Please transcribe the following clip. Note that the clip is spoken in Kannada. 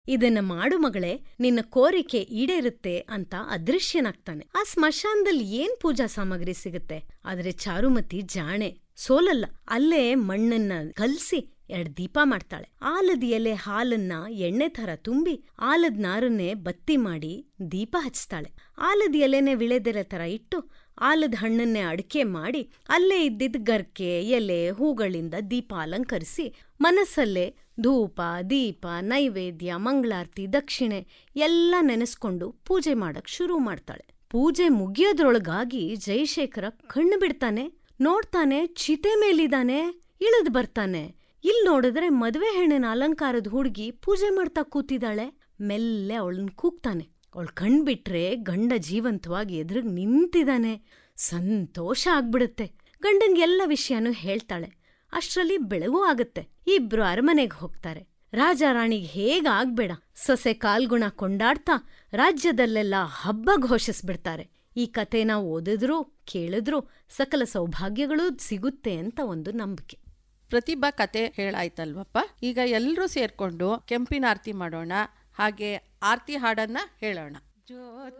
ಇದನ್ನ ಮಾಡು ಮಗಳೇ ನಿನ್ನ ಕೋರಿಕೆ ಈಡೇರುತ್ತೆ ಅಂತ ಅದೃಶ್ಯನಾಗ್ತಾನೆ ಆ ಸ್ಮಶಾನದಲ್ಲಿ ಏನ್ ಪೂಜಾ ಸಾಮಗ್ರಿ ಸಿಗುತ್ತೆ ಆದ್ರೆ ಚಾರುಮತಿ ಜಾಣೆ ಸೋಲಲ್ಲ ಅಲ್ಲೇ ಮಣ್ಣನ್ನ ಕಲ್ಸಿ ಎರಡ್ ದೀಪ ಮಾಡ್ತಾಳೆ ಆಲದ ಎಲೆ ಹಾಲನ್ನ ಎಣ್ಣೆ ಥರ ತುಂಬಿ ಆಲದ ನಾರನ್ನೇ ಬತ್ತಿ ಮಾಡಿ ದೀಪ ಹಚ್ತಾಳೆ ಆಲದ ಎಲೆನೆ ವಿಳೆದೆಲೆ ತರ ಇಟ್ಟು ಆಲದ ಹಣ್ಣನ್ನೇ ಅಡಿಕೆ ಮಾಡಿ ಅಲ್ಲೇ ಇದ್ದಿದ್ದ ಗರ್ಕೆ ಎಲೆ ಹೂಗಳಿಂದ ದೀಪ ಅಲಂಕರಿಸಿ ಮನಸ್ಸಲ್ಲೇ ಧೂಪ ದೀಪ ನೈವೇದ್ಯ ಮಂಗಳಾರತಿ ದಕ್ಷಿಣೆ ಎಲ್ಲ ನೆನೆಸ್ಕೊಂಡು ಪೂಜೆ ಮಾಡಕ್ ಶುರು ಮಾಡ್ತಾಳೆ ಪೂಜೆ ಮುಗಿಯೋದ್ರೊಳಗಾಗಿ ಜಯಶೇಖರ ಕಣ್ಣು ಬಿಡ್ತಾನೆ ನೋಡ್ತಾನೆ ಚಿತೆ ಮೇಲಿದಾನೆ ಇಳಿದ್ ಬರ್ತಾನೆ ಇಲ್ ನೋಡಿದ್ರೆ ಮದ್ವೆ ಹೆಣ್ಣಿನ ಅಲಂಕಾರದ ಹುಡುಗಿ ಪೂಜೆ ಮಾಡ್ತಾ ಕೂತಿದ್ದಾಳೆ ಮೆಲ್ಲೆ ಅವಳನ್ ಕೂಗ್ತಾನೆ ಅವಳು ಕಣ್ಬಿಟ್ರೆ ಗಂಡ ಜೀವಂತವಾಗಿ ಎದುರುಗ್ ನಿಂತಿದ್ದಾನೆ ಸಂತೋಷ ಆಗ್ಬಿಡುತ್ತೆ ಗಂಡಂಗೆ ಎಲ್ಲ ವಿಷಯನೂ ಹೇಳ್ತಾಳೆ ಅಷ್ಟ್ರಲ್ಲಿ ಬೆಳಗೂ ಆಗತ್ತೆ ಇಬ್ರು ಅರಮನೆಗೆ ಹೋಗ್ತಾರೆ ರಾಜ ರಾಣಿಗೆ ಹೇಗಾಗ್ಬೇಡ ಸೊಸೆ ಕಾಲ್ಗುಣ ಕೊಂಡಾಡ್ತಾ ರಾಜ್ಯದಲ್ಲೆಲ್ಲ ಹಬ್ಬ ಘೋಷಿಸ್ಬಿಡ್ತಾರೆ ಈ ಕಥೆನ ಓದಿದ್ರು ಕೇಳಿದ್ರು ಸಕಲ ಸೌಭಾಗ್ಯಗಳೂ ಸಿಗುತ್ತೆ ಅಂತ ಒಂದು ನಂಬಿಕೆ ಪ್ರತಿಭಾ ಕತೆ ಹೇಳಾಯ್ತಲ್ವಪ್ಪ ಈಗ ಎಲ್ಲರೂ ಸೇರ್ಕೊಂಡು ಕೆಂಪಿನ ಆರತಿ ಮಾಡೋಣ ಹಾಗೆ ಆರತಿ ಹಾಡನ್ನ ಹೇಳೋಣ